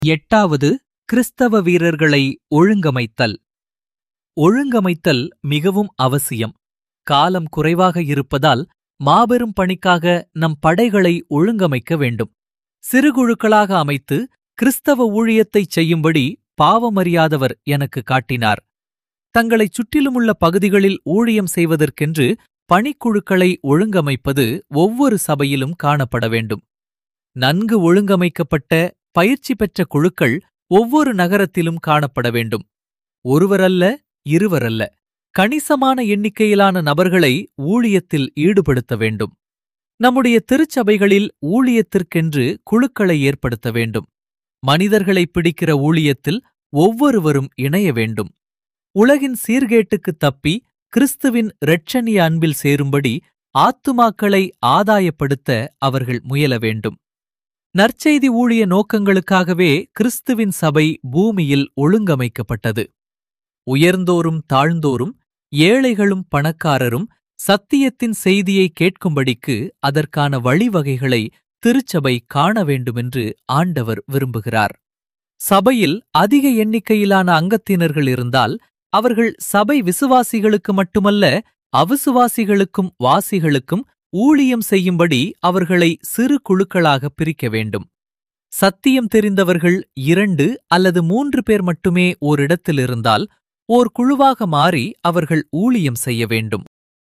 எட்டாவது கிறிஸ்தவ வீரர்களை ஒழுங்கமைத்தல் ஒழுங்கமைத்தல் மிகவும் அவசியம் காலம் குறைவாக இருப்பதால் மாபெரும் பணிக்காக நம் படைகளை ஒழுங்கமைக்க வேண்டும் சிறுகுழுக்களாக அமைத்து கிறிஸ்தவ ஊழியத்தைச் செய்யும்படி பாவமறியாதவர் எனக்கு காட்டினார் தங்களைச் சுற்றிலுமுள்ள பகுதிகளில் ஊழியம் செய்வதற்கென்று பணிக்குழுக்களை ஒழுங்கமைப்பது ஒவ்வொரு சபையிலும் காணப்பட வேண்டும் நன்கு ஒழுங்கமைக்கப்பட்ட பயிற்சி பெற்ற குழுக்கள் ஒவ்வொரு நகரத்திலும் காணப்பட வேண்டும் ஒருவரல்ல இருவரல்ல கணிசமான எண்ணிக்கையிலான நபர்களை ஊழியத்தில் ஈடுபடுத்த வேண்டும் நம்முடைய திருச்சபைகளில் ஊழியத்திற்கென்று குழுக்களை ஏற்படுத்த வேண்டும் மனிதர்களை பிடிக்கிற ஊழியத்தில் ஒவ்வொருவரும் இணைய வேண்டும் உலகின் சீர்கேட்டுக்குத் தப்பி கிறிஸ்துவின் இரட்சணிய அன்பில் சேரும்படி ஆத்துமாக்களை ஆதாயப்படுத்த அவர்கள் முயல வேண்டும் நற்செய்தி ஊழிய நோக்கங்களுக்காகவே கிறிஸ்துவின் சபை பூமியில் ஒழுங்கமைக்கப்பட்டது உயர்ந்தோரும் தாழ்ந்தோரும் ஏழைகளும் பணக்காரரும் சத்தியத்தின் செய்தியை கேட்கும்படிக்கு அதற்கான வழிவகைகளை திருச்சபை காண வேண்டுமென்று ஆண்டவர் விரும்புகிறார் சபையில் அதிக எண்ணிக்கையிலான அங்கத்தினர்கள் இருந்தால் அவர்கள் சபை விசுவாசிகளுக்கு மட்டுமல்ல அவிசுவாசிகளுக்கும் வாசிகளுக்கும் ஊழியம் செய்யும்படி அவர்களை சிறு குழுக்களாக பிரிக்க வேண்டும் சத்தியம் தெரிந்தவர்கள் இரண்டு அல்லது மூன்று பேர் மட்டுமே ஓரிடத்தில் இருந்தால் ஓர் குழுவாக மாறி அவர்கள் ஊழியம் செய்ய வேண்டும்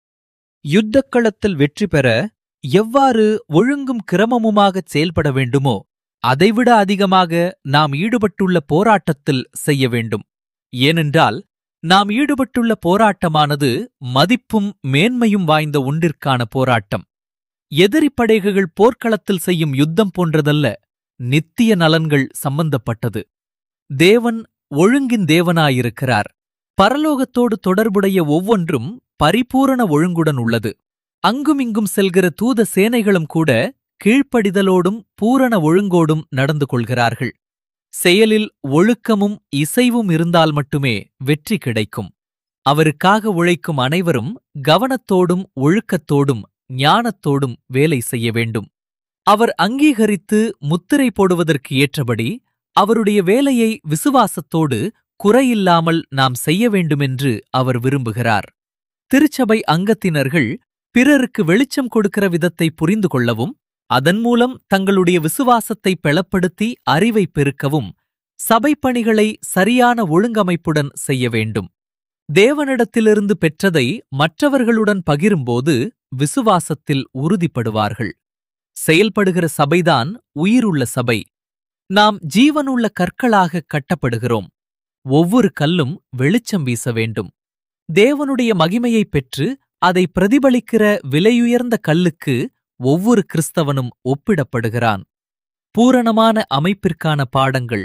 யுத்தக்களத்தில் வெற்றி பெற எவ்வாறு ஒழுங்கும் கிரமமுமாகச் செயல்பட வேண்டுமோ அதைவிட அதிகமாக நாம் ஈடுபட்டுள்ள போராட்டத்தில் செய்ய வேண்டும் ஏனென்றால் நாம் ஈடுபட்டுள்ள போராட்டமானது மதிப்பும் மேன்மையும் வாய்ந்த ஒன்றிற்கான போராட்டம் எதிரி படைகள் போர்க்களத்தில் செய்யும் யுத்தம் போன்றதல்ல நித்திய நலன்கள் சம்பந்தப்பட்டது தேவன் ஒழுங்கின் தேவனாயிருக்கிறார் பரலோகத்தோடு தொடர்புடைய ஒவ்வொன்றும் பரிபூரண ஒழுங்குடன் உள்ளது அங்குமிங்கும் செல்கிற தூத சேனைகளும் கூட கீழ்ப்படிதலோடும் பூரண ஒழுங்கோடும் நடந்து கொள்கிறார்கள் செயலில் ஒழுக்கமும் இசைவும் இருந்தால் மட்டுமே வெற்றி கிடைக்கும் அவருக்காக உழைக்கும் அனைவரும் கவனத்தோடும் ஒழுக்கத்தோடும் ஞானத்தோடும் வேலை செய்ய வேண்டும் அவர் அங்கீகரித்து முத்திரை போடுவதற்கு ஏற்றபடி அவருடைய வேலையை விசுவாசத்தோடு குறையில்லாமல் நாம் செய்ய வேண்டுமென்று அவர் விரும்புகிறார் திருச்சபை அங்கத்தினர்கள் பிறருக்கு வெளிச்சம் கொடுக்கிற விதத்தை புரிந்து கொள்ளவும் அதன் மூலம் தங்களுடைய விசுவாசத்தை பெளப்படுத்தி அறிவை பெருக்கவும் சபைப்பணிகளை சரியான ஒழுங்கமைப்புடன் செய்ய வேண்டும் தேவனிடத்திலிருந்து பெற்றதை மற்றவர்களுடன் பகிரும்போது விசுவாசத்தில் உறுதிப்படுவார்கள் செயல்படுகிற சபைதான் உயிருள்ள சபை நாம் ஜீவனுள்ள கற்களாக கட்டப்படுகிறோம் ஒவ்வொரு கல்லும் வெளிச்சம் வீச வேண்டும் தேவனுடைய மகிமையைப் பெற்று அதை பிரதிபலிக்கிற விலையுயர்ந்த கல்லுக்கு ஒவ்வொரு கிறிஸ்தவனும் ஒப்பிடப்படுகிறான் பூரணமான அமைப்பிற்கான பாடங்கள்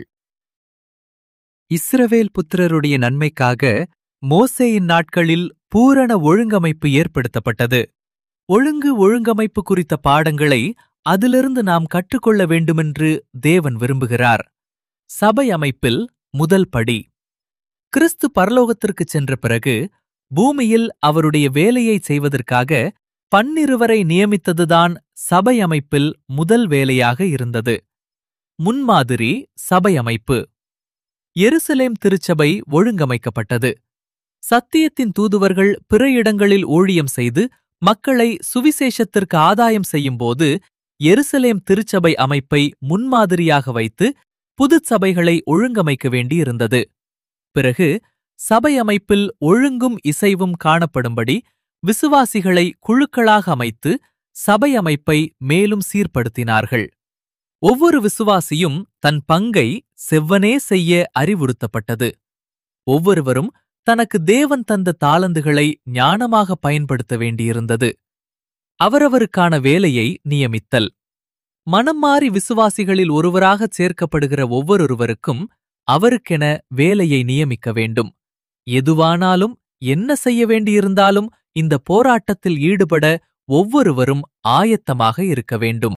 இஸ்ரவேல் புத்திரருடைய நன்மைக்காக மோசேயின் நாட்களில் பூரண ஒழுங்கமைப்பு ஏற்படுத்தப்பட்டது ஒழுங்கு ஒழுங்கமைப்பு குறித்த பாடங்களை அதிலிருந்து நாம் கற்றுக்கொள்ள வேண்டுமென்று தேவன் விரும்புகிறார் சபை அமைப்பில் முதல் படி கிறிஸ்து பரலோகத்திற்குச் சென்ற பிறகு பூமியில் அவருடைய வேலையை செய்வதற்காக பன்னிருவரை நியமித்ததுதான் சபை அமைப்பில் முதல் வேலையாக இருந்தது முன்மாதிரி சபை அமைப்பு எருசலேம் திருச்சபை ஒழுங்கமைக்கப்பட்டது சத்தியத்தின் தூதுவர்கள் பிற இடங்களில் ஊழியம் செய்து மக்களை சுவிசேஷத்திற்கு ஆதாயம் செய்யும்போது எருசலேம் திருச்சபை அமைப்பை முன்மாதிரியாக வைத்து புதுச் சபைகளை ஒழுங்கமைக்க வேண்டியிருந்தது பிறகு சபை அமைப்பில் ஒழுங்கும் இசைவும் காணப்படும்படி விசுவாசிகளை குழுக்களாக அமைத்து சபை அமைப்பை மேலும் சீர்படுத்தினார்கள் ஒவ்வொரு விசுவாசியும் தன் பங்கை செவ்வனே செய்ய அறிவுறுத்தப்பட்டது ஒவ்வொருவரும் தனக்கு தேவன் தந்த தாளந்துகளை ஞானமாக பயன்படுத்த வேண்டியிருந்தது அவரவருக்கான வேலையை நியமித்தல் மனம் மாறி விசுவாசிகளில் ஒருவராகச் சேர்க்கப்படுகிற ஒவ்வொருவருக்கும் அவருக்கென வேலையை நியமிக்க வேண்டும் எதுவானாலும் என்ன செய்ய வேண்டியிருந்தாலும் இந்த போராட்டத்தில் ஈடுபட ஒவ்வொருவரும் ஆயத்தமாக இருக்க வேண்டும்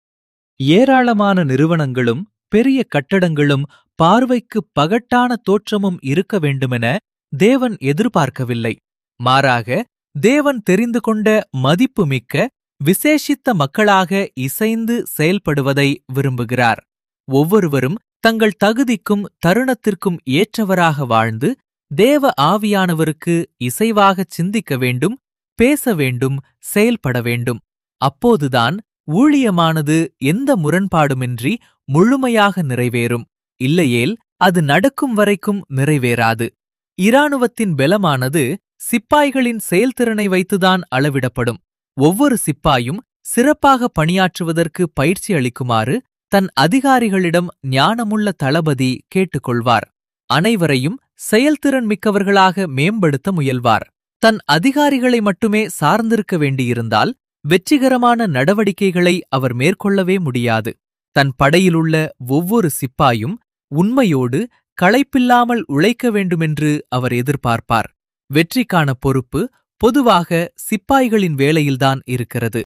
ஏராளமான நிறுவனங்களும் பெரிய கட்டடங்களும் பார்வைக்கு பகட்டான தோற்றமும் இருக்க வேண்டுமென தேவன் எதிர்பார்க்கவில்லை மாறாக தேவன் தெரிந்து கொண்ட மதிப்புமிக்க விசேஷித்த மக்களாக இசைந்து செயல்படுவதை விரும்புகிறார் ஒவ்வொருவரும் தங்கள் தகுதிக்கும் தருணத்திற்கும் ஏற்றவராக வாழ்ந்து தேவ ஆவியானவருக்கு இசைவாகச் சிந்திக்க வேண்டும் பேச வேண்டும் செயல்பட வேண்டும் அப்போதுதான் ஊழியமானது எந்த முரண்பாடுமின்றி முழுமையாக நிறைவேறும் இல்லையேல் அது நடக்கும் வரைக்கும் நிறைவேறாது இராணுவத்தின் பெலமானது சிப்பாய்களின் செயல்திறனை வைத்துதான் அளவிடப்படும் ஒவ்வொரு சிப்பாயும் சிறப்பாக பணியாற்றுவதற்கு பயிற்சி அளிக்குமாறு தன் அதிகாரிகளிடம் ஞானமுள்ள தளபதி கேட்டுக்கொள்வார் அனைவரையும் செயல்திறன் மிக்கவர்களாக மேம்படுத்த முயல்வார் தன் அதிகாரிகளை மட்டுமே சார்ந்திருக்க வேண்டியிருந்தால் வெற்றிகரமான நடவடிக்கைகளை அவர் மேற்கொள்ளவே முடியாது தன் படையிலுள்ள ஒவ்வொரு சிப்பாயும் உண்மையோடு களைப்பில்லாமல் உழைக்க வேண்டுமென்று அவர் எதிர்பார்ப்பார் வெற்றிக்கான பொறுப்பு பொதுவாக சிப்பாய்களின் வேலையில்தான் இருக்கிறது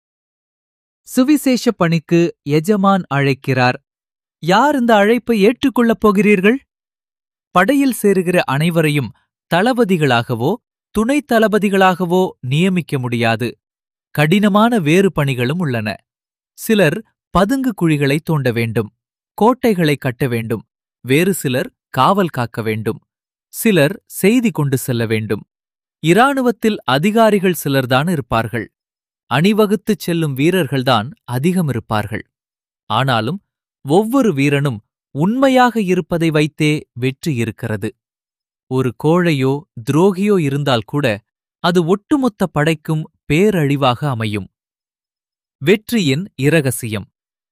சுவிசேஷ பணிக்கு எஜமான் அழைக்கிறார் யார் இந்த அழைப்பை ஏற்றுக்கொள்ளப் போகிறீர்கள் படையில் சேருகிற அனைவரையும் தளபதிகளாகவோ துணைத் தளபதிகளாகவோ நியமிக்க முடியாது கடினமான வேறு பணிகளும் உள்ளன சிலர் பதுங்கு குழிகளை தோண்ட வேண்டும் கோட்டைகளை கட்ட வேண்டும் வேறு சிலர் காவல் காக்க வேண்டும் சிலர் செய்தி கொண்டு செல்ல வேண்டும் இராணுவத்தில் அதிகாரிகள் சிலர்தான் இருப்பார்கள் அணிவகுத்துச் செல்லும் வீரர்கள்தான் அதிகம் இருப்பார்கள் ஆனாலும் ஒவ்வொரு வீரனும் உண்மையாக இருப்பதை வைத்தே வெற்றி இருக்கிறது ஒரு கோழையோ துரோகியோ இருந்தால் கூட அது ஒட்டுமொத்த படைக்கும் பேரழிவாக அமையும் வெற்றியின் இரகசியம்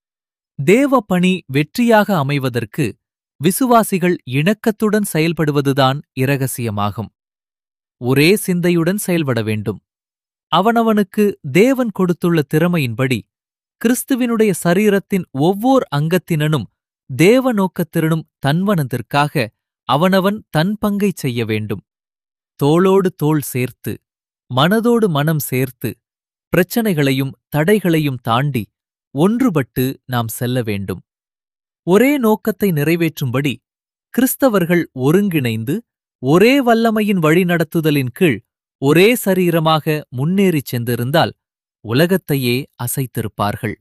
தேவ பணி வெற்றியாக அமைவதற்கு விசுவாசிகள் இணக்கத்துடன் செயல்படுவதுதான் இரகசியமாகும் ஒரே சிந்தையுடன் செயல்பட வேண்டும் அவனவனுக்கு தேவன் கொடுத்துள்ள திறமையின்படி கிறிஸ்துவினுடைய சரீரத்தின் ஒவ்வோர் அங்கத்தினனும் தேவ நோக்கத்திறனும் தன்வனத்திற்காக அவனவன் தன் பங்கைச் செய்ய வேண்டும் தோளோடு தோள் சேர்த்து மனதோடு மனம் சேர்த்து பிரச்சனைகளையும் தடைகளையும் தாண்டி ஒன்றுபட்டு நாம் செல்ல வேண்டும் ஒரே நோக்கத்தை நிறைவேற்றும்படி கிறிஸ்தவர்கள் ஒருங்கிணைந்து ஒரே வல்லமையின் வழிநடத்துதலின் கீழ் ஒரே சரீரமாக முன்னேறிச் சென்றிருந்தால் உலகத்தையே அசைத்திருப்பார்கள்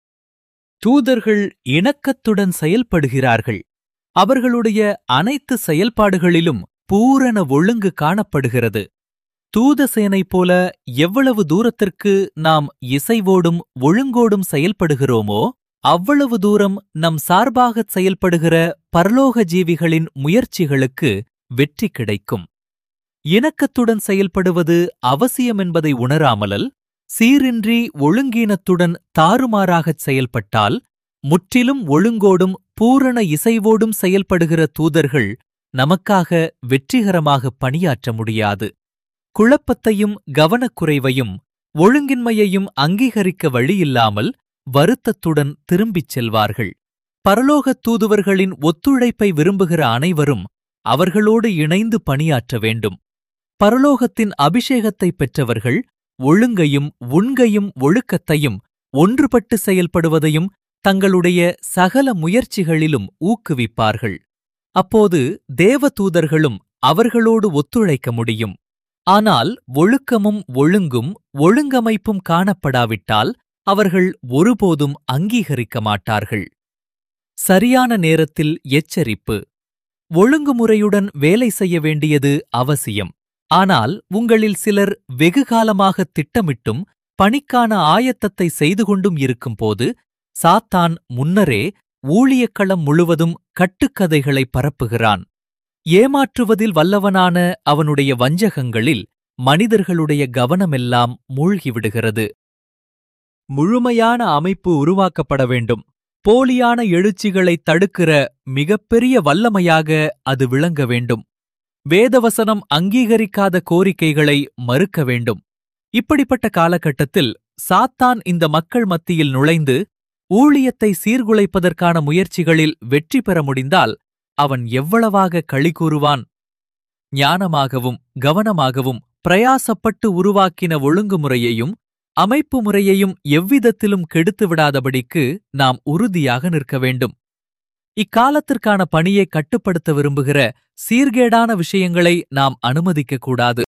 தூதர்கள் இணக்கத்துடன் செயல்படுகிறார்கள் அவர்களுடைய அனைத்து செயல்பாடுகளிலும் பூரண ஒழுங்கு காணப்படுகிறது தூதசேனை போல எவ்வளவு தூரத்திற்கு நாம் இசைவோடும் ஒழுங்கோடும் செயல்படுகிறோமோ அவ்வளவு தூரம் நம் சார்பாகச் செயல்படுகிற பரலோக ஜீவிகளின் முயற்சிகளுக்கு வெற்றி கிடைக்கும் இணக்கத்துடன் செயல்படுவது அவசியம் என்பதை உணராமலல் சீரின்றி ஒழுங்கீனத்துடன் தாறுமாறாகச் செயல்பட்டால் முற்றிலும் ஒழுங்கோடும் பூரண இசைவோடும் செயல்படுகிற தூதர்கள் நமக்காக வெற்றிகரமாக பணியாற்ற முடியாது குழப்பத்தையும் கவனக்குறைவையும் ஒழுங்கின்மையையும் அங்கீகரிக்க வழியில்லாமல் வருத்தத்துடன் திரும்பிச் செல்வார்கள் பரலோகத் தூதுவர்களின் ஒத்துழைப்பை விரும்புகிற அனைவரும் அவர்களோடு இணைந்து பணியாற்ற வேண்டும் பரலோகத்தின் அபிஷேகத்தை பெற்றவர்கள் ஒழுங்கையும் உண்கையும் ஒழுக்கத்தையும் ஒன்றுபட்டு செயல்படுவதையும் தங்களுடைய சகல முயற்சிகளிலும் ஊக்குவிப்பார்கள் அப்போது தேவதூதர்களும் அவர்களோடு ஒத்துழைக்க முடியும் ஆனால் ஒழுக்கமும் ஒழுங்கும் ஒழுங்கமைப்பும் காணப்படாவிட்டால் அவர்கள் ஒருபோதும் அங்கீகரிக்க மாட்டார்கள் சரியான நேரத்தில் எச்சரிப்பு ஒழுங்குமுறையுடன் வேலை செய்ய வேண்டியது அவசியம் ஆனால் உங்களில் சிலர் வெகுகாலமாக திட்டமிட்டும் பணிக்கான ஆயத்தத்தை செய்து கொண்டும் இருக்கும்போது சாத்தான் முன்னரே ஊழியக்களம் முழுவதும் கட்டுக்கதைகளை பரப்புகிறான் ஏமாற்றுவதில் வல்லவனான அவனுடைய வஞ்சகங்களில் மனிதர்களுடைய கவனமெல்லாம் மூழ்கிவிடுகிறது முழுமையான அமைப்பு உருவாக்கப்பட வேண்டும் போலியான எழுச்சிகளை தடுக்கிற மிகப்பெரிய வல்லமையாக அது விளங்க வேண்டும் வேதவசனம் அங்கீகரிக்காத கோரிக்கைகளை மறுக்க வேண்டும் இப்படிப்பட்ட காலகட்டத்தில் சாத்தான் இந்த மக்கள் மத்தியில் நுழைந்து ஊழியத்தை சீர்குலைப்பதற்கான முயற்சிகளில் வெற்றி பெற முடிந்தால் அவன் எவ்வளவாக களி கூறுவான் ஞானமாகவும் கவனமாகவும் பிரயாசப்பட்டு உருவாக்கின ஒழுங்குமுறையையும் அமைப்பு முறையையும் எவ்விதத்திலும் கெடுத்து விடாதபடிக்கு நாம் உறுதியாக நிற்க வேண்டும் இக்காலத்திற்கான பணியை கட்டுப்படுத்த விரும்புகிற சீர்கேடான விஷயங்களை நாம் அனுமதிக்கக் கூடாது